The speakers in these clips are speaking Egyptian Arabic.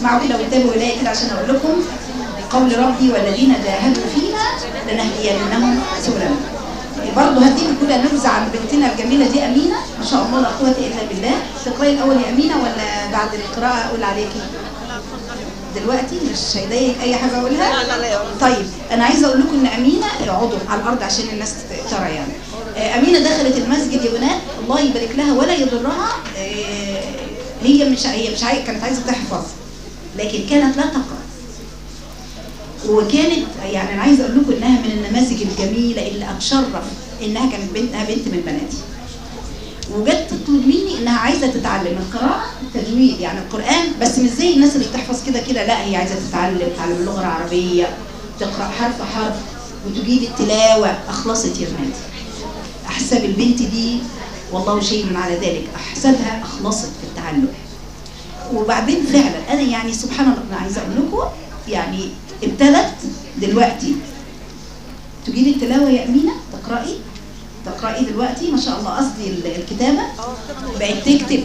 اسمعوا كده وانتبهوا الي كده عشان اقول لكم قول ربي والذين جاهدوا فينا لنهدينهم سبلنا برضه هديك كده نبذه عن بنتنا الجميله دي امينه ما شاء الله لا قوه الا بالله تقراي الاول يا امينه ولا بعد القراءه اقول عليكي دلوقتي مش هيضايقك اي حاجه اقولها لا لا لا طيب انا عايزه اقول لكم ان امينه اقعدوا على الارض عشان الناس ترى يعني آه، امينه دخلت المسجد يا بنات الله يبارك لها ولا يضرها آه، هي مش هي مش عايزه كانت عايزه تحفظ لكن كانت لا تقرا وكانت يعني انا عايزه اقول لكم انها من النماذج الجميله اللي اتشرف انها كانت بنتها بنت من بناتي وجت تطلب مني انها عايزه تتعلم القراءه التجويد يعني القران بس مش زي الناس اللي بتحفظ كده كده لا هي عايزه تتعلم تتعلم اللغه العربيه تقرا حرف حرف وتجيد التلاوه اخلصت يا بناتي احسب البنت دي والله شيء على ذلك احسبها اخلصت في التعلم وبعدين فعلا انا يعني سبحان الله انا عايزه اقول لكم يعني ابتدت دلوقتي تجيد التلاوه يا امينه تقراي تقراي دلوقتي ما شاء الله قصدي ال- الكتابه بقت تكتب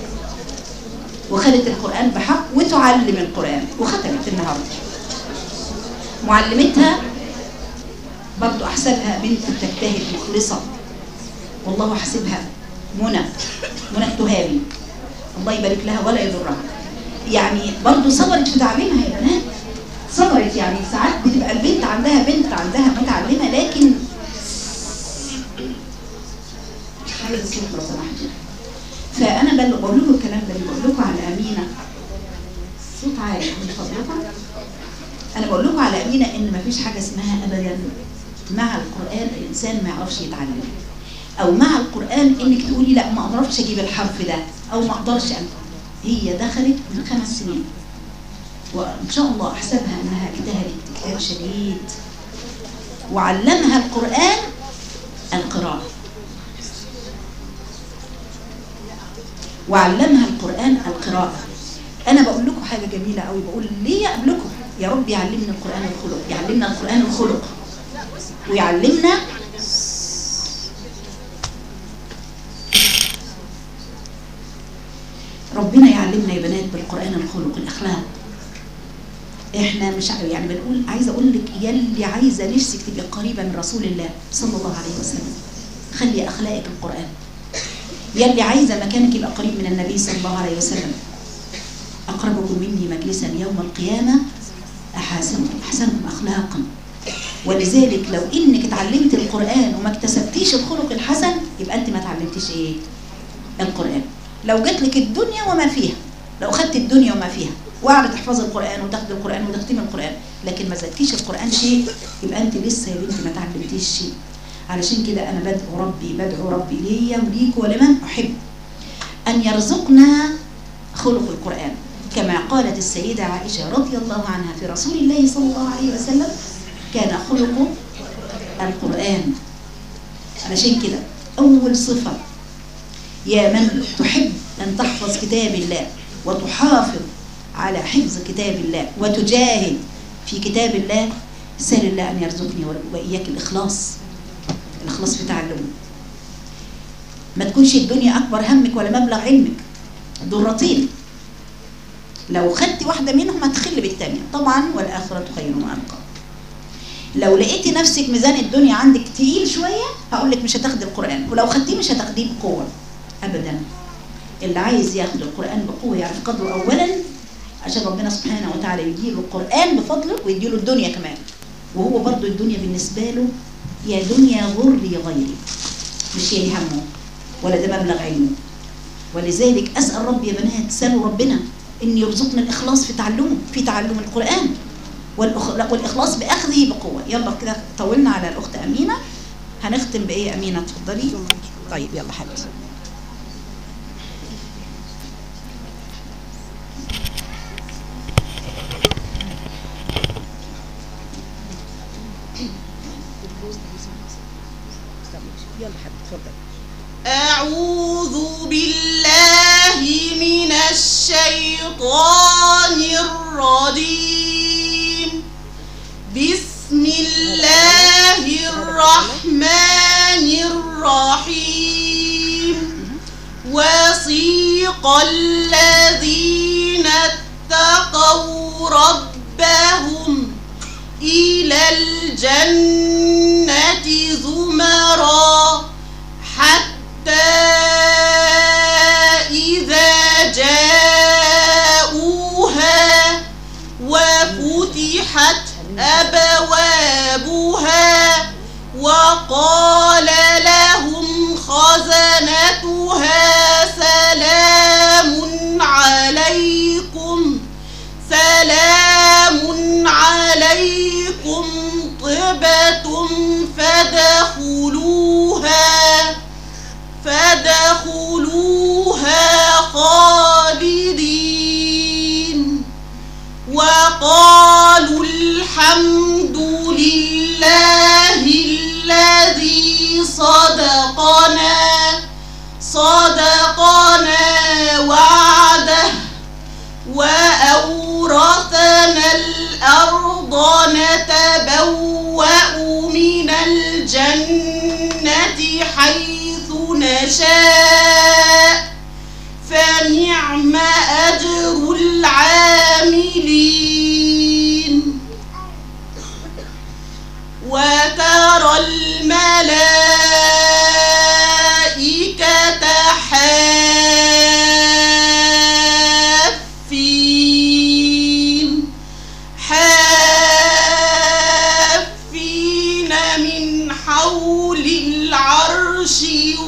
وخدت القران بحق وتعلم القران وختمت النهارده معلمتها برضو احسبها بنت تجتهد مخلصه والله حسبها منى منى التهامي الله يبارك لها ولا يضرها يعني برضو صبرت في تعليمها يا بنات صبرت يعني ساعات بتبقى البنت عندها بنت عندها متعلمه لكن عايز صوت لو سمحتوا فانا بل- بقول لكم الكلام ده اللي بقول لكم على امينه صوت عالي من فضلكم انا بقول لكم على امينه ان مفيش حاجه اسمها ابدا مع القران الانسان ما يعرفش يتعلم او مع القران انك تقولي لا ما اعرفش اجيب الحرف ده او ما اقدرش أن هي دخلت من خمس سنين وان شاء الله احسبها انها اجتهدت اجتهاد شديد وعلمها القران القراءه وعلمها القرآن القراءة أنا بقول لكم حاجة جميلة قوي بقول ليه قبلكم يا رب يعلمنا القرآن الخلق يعلمنا القرآن الخلق ويعلمنا ربنا يعلمنا يا بنات بالقرآن الخلق الأخلاق احنا مش ع- يعني بنقول عايزه اقول لك يلي عايزه نفسك تبقي قريبه من رسول الله صلى الله عليه وسلم خلي اخلاقك القران يلي عايزه مكانك يبقى قريب من النبي صلى الله عليه وسلم اقربكم مني مجلسا يوم القيامه احاسنكم احسنكم اخلاقا ولذلك لو انك اتعلمت القران وما اكتسبتيش الخلق الحسن يبقى انت ما اتعلمتيش ايه القران لو جات لك الدنيا وما فيها لو خدت الدنيا وما فيها وقعدت تحفظ القران وتاخد القران وتختمي القران لكن ما زدتيش القران شيء يبقى انت لسه يا بنتي ما اتعلمتيش شيء علشان كده انا بدعو ربي بدعو ربي ليا وليك ولمن احب ان يرزقنا خلق القران كما قالت السيده عائشه رضي الله عنها في رسول الله صلى الله عليه وسلم كان خلقه القران علشان كده اول صفه يا من تحب ان تحفظ كتاب الله وتحافظ على حفظ كتاب الله وتجاهد في كتاب الله سال الله ان يرزقني واياك الاخلاص الاخلاص في تعلمه ما تكونش الدنيا اكبر همك ولا مبلغ علمك ضرتين لو خدت واحده منهم هتخل بالثانيه طبعا والاخره خير وابقى لو لقيتي نفسك ميزان الدنيا عندك تقيل شويه هقول لك مش هتاخدي القران ولو خدتيه مش هتاخديه بقوه ابدا اللي عايز ياخد القران بقوه يعرف قدره اولا عشان ربنا سبحانه وتعالى يديله القران بفضله ويديله الدنيا كمان وهو برضو الدنيا بالنسبه له يا دنيا غري غيري مش يلي همه ولا ده مبلغ علمه ولذلك اسال ربي يا بنات سالوا ربنا ان يرزقنا الاخلاص في تعلمه في تعلم القران والأخ- والاخلاص باخذه بقوه يلا كده طولنا على الاخت امينه هنختم بايه يا امينه اتفضلي طيب يلا حبيبتي يلا حبيبتي اتفضلي أعوذ بالله من الشيطان الرجيم بسم الله الرحمن الرحيم وسيق الذين اتقوا ربهم إلى الجنة زمرا حتى إذا جاءوها وفتحت أبوابها وقال لهم خزنتها سلام عليكم سلام عليكم طبتم فادخلوها فادخلوها خالدين وقالوا الحمد لله الذي صدقنا صدقنا وعده وأورثنا الأرض نتبوأ من الجنة حيث نشاء فنعم أجر العاملين وترى الملائكة حافين حافين من حول العرش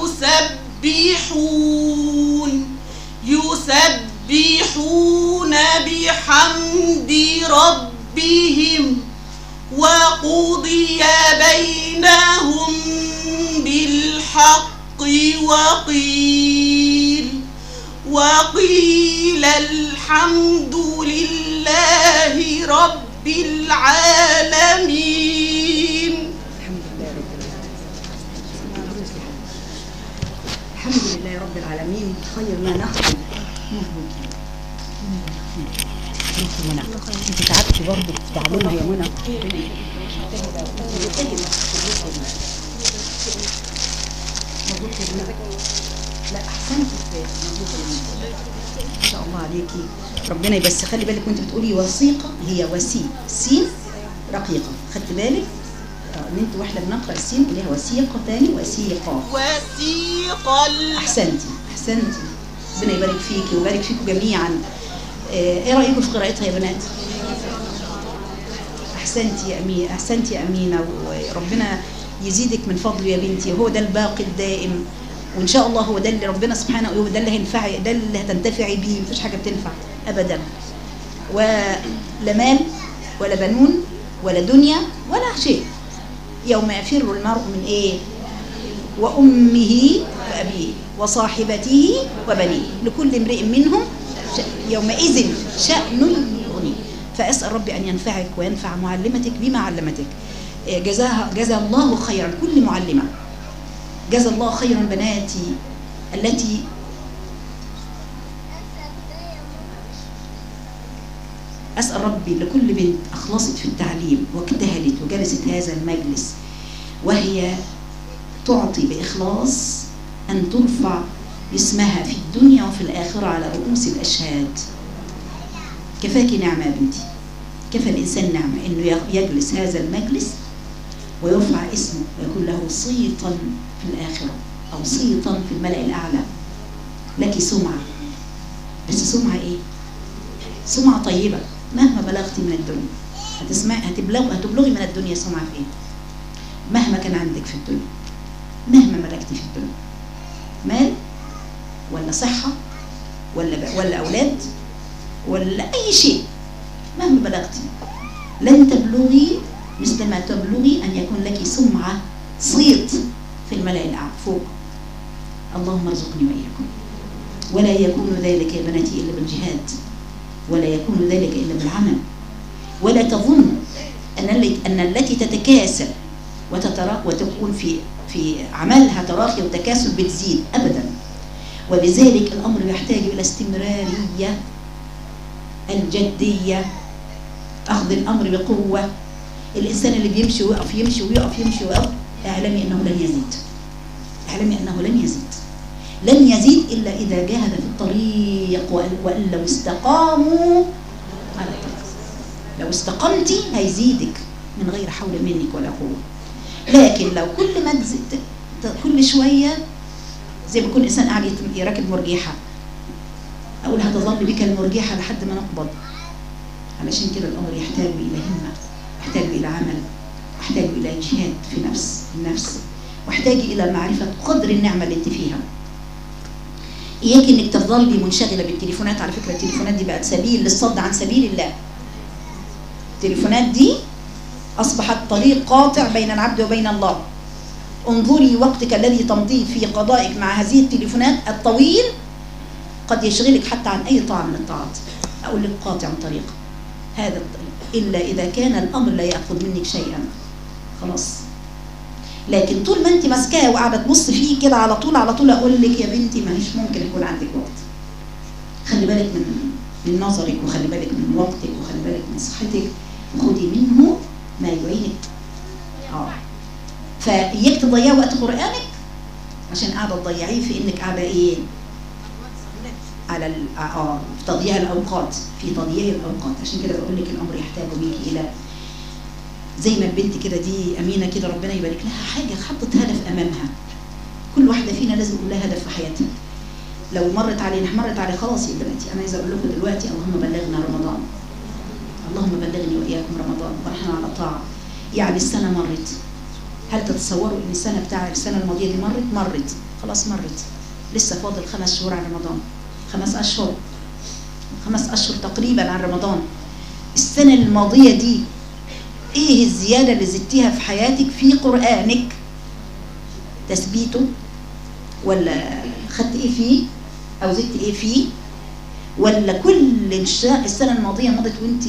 يسبحون يسبحون بحمد ربهم وقضي بينهم بالحق وقيل وقيل الحمد لله رب العالمين الحمد لله رب العالمين خير ما نختم منى انت تعبتي برضه في تعليمها يا منى مبروك يا منى لا احسنتي في مبروك يا منى ما شاء الله عليكي ربنا يبس خلي بالك وانت بتقولي وثيقه هي وسي سين رقيقه خدت بالك اه ان انت واحنا بنقرا السين قوليها وثيقه تاني وثيقه وسيق ال- احسنتي احسنتي ربنا يبارك فيكي ويبارك فيكم جميعا آه، ايه رايكم في قراءتها يا بنات احسنتي يا امينه احسنتي يا امينه وربنا يزيدك من فضله يا بنتي هو ده الباقي الدائم وان شاء الله هو ده اللي ربنا سبحانه هو ده اللي هينفعي ده اللي هتنتفعي بيه مفيش حاجه بتنفع ابدا ولا مال ولا بنون ولا دنيا ولا شيء يوم يفر المرء من ايه وأمه وأبيه وصاحبته وبنيه لكل امرئ منهم ش- يومئذ شأن يغنيه فأسأل ربي أن ينفعك وينفع معلمتك بما علمتك إيه، جزاها جزا الله خيرا كل معلمة جزا الله خيرا بناتي التي أسأل ربي لكل بنت أخلصت في التعليم واجتهدت وجلست هذا المجلس وهي تعطي بإخلاص أن ترفع اسمها في الدنيا وفي الآخرة على رؤوس الأشهاد كفاك نعمة يا بنتي كفى الإنسان نعمة أنه يجلس هذا المجلس ويرفع اسمه ويكون له صيتا في الآخرة أو صيتا في الملأ الأعلى لك سمعة بس سمعة إيه؟ سمعة طيبة مهما بلغتي من الدنيا هتسمع هتبلغ هتبلغي من الدنيا سمعة في إيه؟ مهما كان عندك في الدنيا مهما ملكتي في الدنيا مال ولا صحة ولا ب... ولا أولاد ولا أي شيء مهما بلغتي لن تبلغي مثل ما تبلغي أن يكون لك سمعة صيت في الملأ الأعلى فوق اللهم ارزقني وإياكم ولا يكون ذلك يا بناتي إلا بالجهاد ولا يكون ذلك إلا بالعمل ولا تظن أن التي أن التي تتكاسل وتترا وتكون في في عملها تراخي وتكاسل بتزيد ابدا وبذلك الامر يحتاج الى استمراريه الجديه اخذ الامر بقوه الانسان اللي بيمشي ويقف يمشي ويقف يمشي ويقف اعلمي انه لن يزيد اعلمي انه لن يزيد لن يزيد الا اذا جاهد في الطريق وان وإن لو استقاموا لو استقمتي هيزيدك من غير حول منك ولا قوة لكن لو كل ما تزيد ت- كل شوية زي ما يكون إنسان قاعد يت- يراكب مرجحة أقول هتظل بك المرجحة لحد ما نقبض علشان كده الأمر يحتاج إلى همة يحتاج إلى عمل يحتاج إلى جهاد في نفس النفس واحتاج إلى معرفة قدر النعمة اللي أنت فيها إياك إنك تظلي منشغلة بالتليفونات على فكرة التليفونات دي بقت سبيل للصد عن سبيل الله التليفونات دي أصبحت طريق قاطع بين العبد وبين الله انظري وقتك الذي تمضيه في قضائك مع هذه التليفونات الطويل قد يشغلك حتى عن أي طاعة من الطاعات أقول لك قاطع طريق هذا الطريق إلا إذا كان الأمر لا يأخذ منك شيئا خلاص لكن طول ما انت ماسكاه وقاعده تبص فيه كده على طول على طول اقول لك يا بنتي ما هيش ممكن يكون عندك وقت خلي بالك من من نظرك وخلي بالك من وقتك وخلي بالك من صحتك وخدي منه ما يعينك اه فاياك تضيعي وقت قرانك عشان قاعده تضيعيه في انك قاعده ايه على ال- اه في تضييع الاوقات في تضييع الاوقات عشان كده بقول لك الامر يحتاج بيكي الى زي ما البنت كده دي امينه كده ربنا يبارك لها حاجه حطت هدف امامها كل واحده فينا لازم يكون لها هدف في حياتها لو مرت علينا مرت علي خلاص يا بناتي انا عايزه اقول لكم دلوقتي اللهم بلغنا رمضان اللهم بلغني واياكم رمضان ونحن على طاعه يعني السنه مرت هل تتصوروا ان السنه بتاع السنه الماضيه دي مرت مرت خلاص مرت لسه فاضل خمس شهور عن رمضان خمس اشهر خمس اشهر تقريبا عن رمضان السنه الماضيه دي ايه الزياده اللي زدتيها في حياتك في قرانك تثبيته ولا خدت ايه فيه او زدت ايه فيه ولا كل الش- السنه الماضيه مضت وانت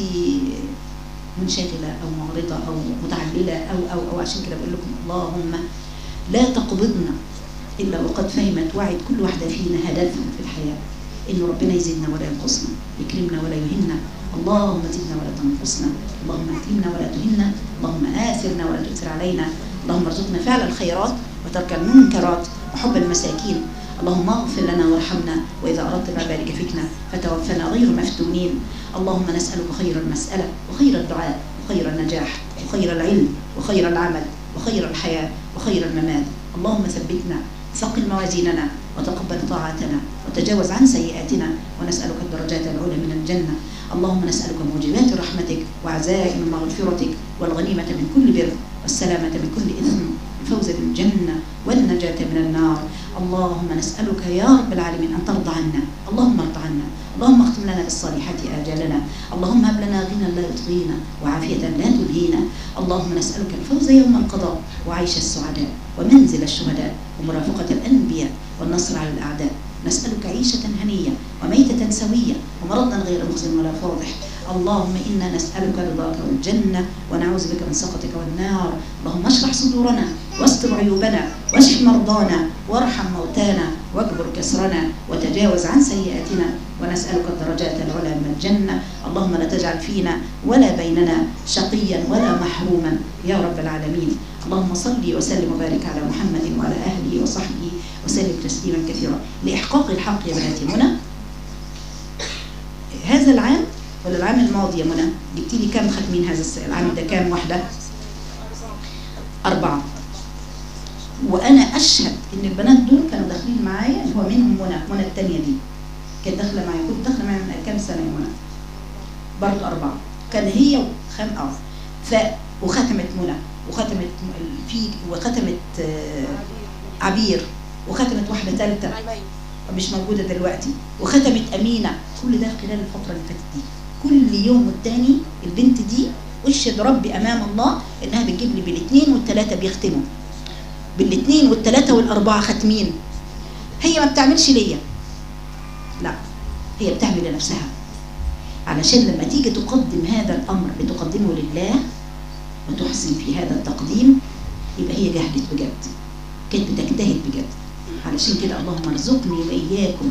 منشغله او معرضه او متعلله او او او عشان كده بقول لكم اللهم لا تقبضنا الا وقد فهمت وعد كل واحده فينا هدفها في الحياه ان ربنا يزيدنا ولا ينقصنا يكرمنا ولا يهنا اللهم زدنا ولا تنقصنا اللهم اكرمنا ولا تهنا اللهم آثرنا ولا تؤثر علينا اللهم ارزقنا فعل الخيرات وترك المنكرات وحب المساكين اللهم اغفر لنا وارحمنا واذا اردت بعبادك فتنه فتوفنا غير مفتونين اللهم نسالك خير المساله وخير الدعاء وخير النجاح وخير العلم وخير العمل وخير الحياه وخير الممات اللهم ثبتنا ثقل موازيننا وتقبل طاعاتنا وتجاوز عن سيئاتنا ونسألك الدرجات العلى من الجنة اللهم نسألك موجبات رحمتك وعزائم مغفرتك والغنيمة من كل بر والسلامة من كل إثم الفوز بالجنة والنجاة من النار اللهم نسألك يا رب العالمين أن ترضى عنا اللهم ارضى عنا اللهم اختم لنا بالصالحات آجالنا اللهم هب لنا غنى لا يطغينا وعافية لا تلهينا اللهم نسألك الفوز يوم القضاء وعيش السعداء ومنزل الشهداء ومرافقة الأنبياء والنصر على الأعداء نسألك عيشة هنية وميتة سوية ومرضا غير مخزن ولا فاضح اللهم إنا نسألك رضاك والجنة ونعوذ بك من سخطك والنار اللهم اشرح صدورنا واستر عيوبنا واشف مرضانا وارحم موتانا واجبر كسرنا وتجاوز عن سيئاتنا ونسألك الدرجات العلى من الجنة اللهم لا تجعل فينا ولا بيننا شقيا ولا محروما يا رب العالمين اللهم صل وسلم وبارك على محمد وعلى أهله وصحبه وسلم تسليما كثيرا لإحقاق الحق يا بناتي منى هذا العام ولا العام الماضي يا منى جبتي لي كام ختمين هذا الس- العام ده كام واحدة أربعة وأنا أشهد إن البنات دول كانوا داخلين معايا هو منهم منى منى التانية دي كانت داخلة معايا كنت داخلة معايا من كام سنة يا منى برضه أربعة كان هي وخم اه ف وختمت منى وختمت م- في وختمت آه، عبير وختمت واحدة ثالثة مش موجودة دلوقتي وختمت أمينة كل ده خلال الفترة اللي فاتت دي كل يوم والتاني البنت دي أشهد ربي أمام الله إنها بتجيب لي بالاثنين والثلاثة بيختموا بالاثنين والثلاثة والأربعة ختمين هي ما بتعملش ليا لا هي بتعمل لنفسها علشان لما تيجي تقدم هذا الأمر بتقدمه لله وتحسن في هذا التقديم يبقى هي جهدت بجد كانت بتجتهد بجد علشان كده اللهم ارزقني واياكم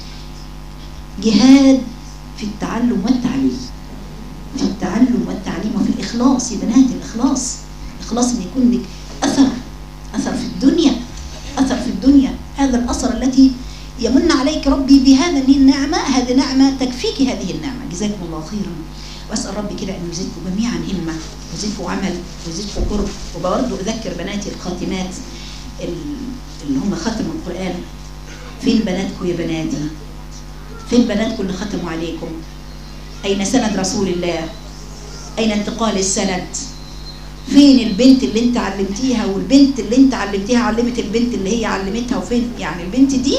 جهاد في التعلم والتعليم في التعلم والتعليم وفي الاخلاص يا بنات الاخلاص اخلاص ان يكون لك اثر اثر في الدنيا اثر في الدنيا هذا الاثر التي يمن عليك ربي بهذه النعمه هذه نعمه تكفيك هذه النعمه جزاكم الله خيرا واسال ربي كده انه يزيدكم جميعا همه ويزيدكم عمل ويزيدكم قرب وبرضه اذكر بناتي الخاتمات ال- اللي هم ختموا القران فين بناتكم يا بناتي فين بناتكم اللي ختموا عليكم اين سند رسول الله اين انتقال السند فين البنت اللي انت علمتيها والبنت اللي انت علمتيها علمت البنت اللي هي علمتها وفين يعني البنت دي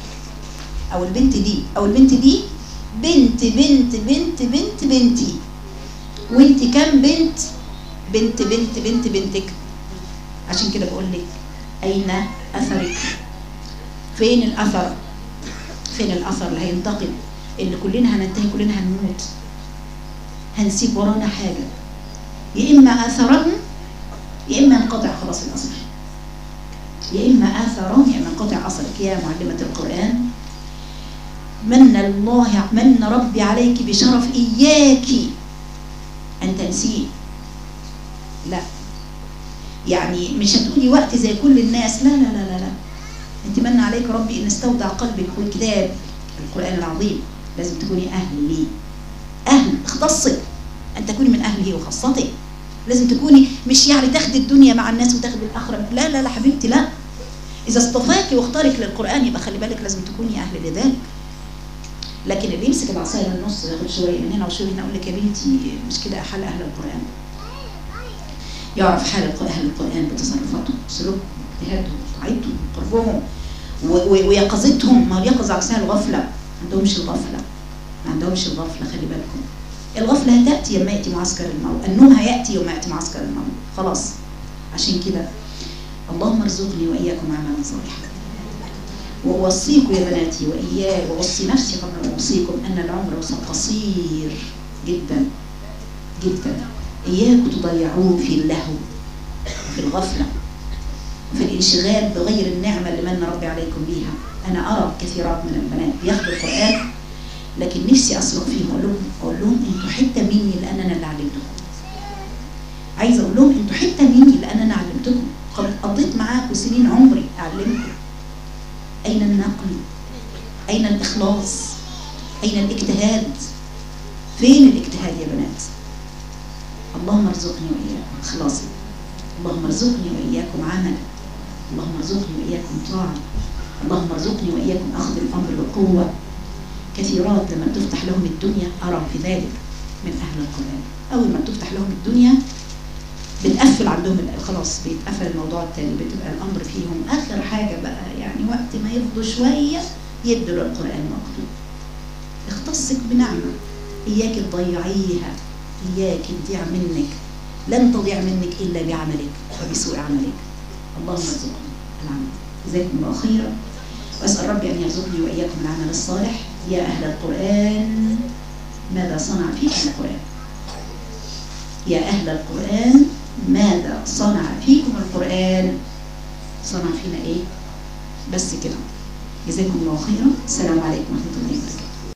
او البنت دي او البنت دي بنت بنت بنت بنت بنتي وانت كام بنت بنت بنت بنت بنتك عشان كده بقول لك اين اثرك فين الاثر فين الاثر اللي هينتقل اللي كلنا هننتهي كلنا هنموت هنسيب ورانا حاجه يا اما اثرا يا اما انقطع خلاص الاثر يا اما اثرا يا اما انقطع اثرك يا معلمه القران من الله من ربي عليك بشرف إياك أن تنسيه لا يعني مش هتقولي وقت زي كل الناس لا لا لا لا, لا. انت من عليك ربي ان استودع قلبك والكتاب القرآن العظيم لازم تكوني أهل ليه أهل اختصك أن تكوني من أهله وخاصته لازم تكوني مش يعني تاخدي الدنيا مع الناس وتاخدي الآخرة لا لا لا حبيبتي لا إذا اصطفاكي واختارك للقرآن يبقى خلي بالك لازم تكوني أهل لذلك لكن اللي يمسك العصايه من النص وياخد شويه من هنا وشويه هنا اقول لك يا بنتي مش كده حال اهل القران يعرف حال الق- اهل القران بتصرفاتهم سلوكهم اجتهادهم طاعتهم قربهم و- و- ويقظتهم ما هو اليقظه عكسها الغفله ما عندهمش الغفله ما عندهمش الغفله خلي بالكم الغفله هتاتي يوم ياتي معسكر الموت النوم هياتي يوم ياتي معسكر الموت خلاص عشان كده اللهم ارزقني واياكم عملا صالحا وأوصيكم يا بناتي وإياي وأوصي نفسي قبل أن أوصيكم أن العمر قصير جدا جدا إياكم تضيعوه في اللهو في الغفلة في الانشغال بغير النعمة اللي من ربي عليكم بيها أنا أرى كثيرات من البنات بياخدوا القرآن لكن نفسي أصرخ فيهم أقول لهم أقول لهم أنتوا حتة مني لأن أنا اللي علمتكم عايزة أقول لهم أنتوا حتة مني لأن أنا علمتكم قد قضيت معاكم سنين عمري أعلمكم أين النقل أين الإخلاص أين الاجتهاد فين الاجتهاد يا بنات اللهم ارزقني وإياكم إخلاصي اللهم ارزقني وإياكم عملا اللهم ارزقني وإياكم طاعة اللهم ارزقني وإياكم أخذ الأمر بقوة كثيرات لما تفتح لهم الدنيا أرى في ذلك من أهل القرآن أول ما تفتح لهم الدنيا بتقفل عندهم ال- خلاص بيتقفل الموضوع التاني بتبقى الامر فيهم اخر حاجه بقى يعني وقت ما يفضوا شويه يدوا للقران وقته اختصك بنعمه اياك تضيعيها اياك تضيع منك لن تضيع منك الا بعملك وبسوء عملك اللهم ارزقنا العمل جزاكم الله خيرا واسال ربي ان يرزقني واياكم العمل الصالح يا اهل القران ماذا صنع فيكم القران يا أهل القرآن ماذا صنع فيكم القرآن صنع فينا إيه بس كده جزاكم الله خيرا السلام عليكم ورحمة الله وبركاته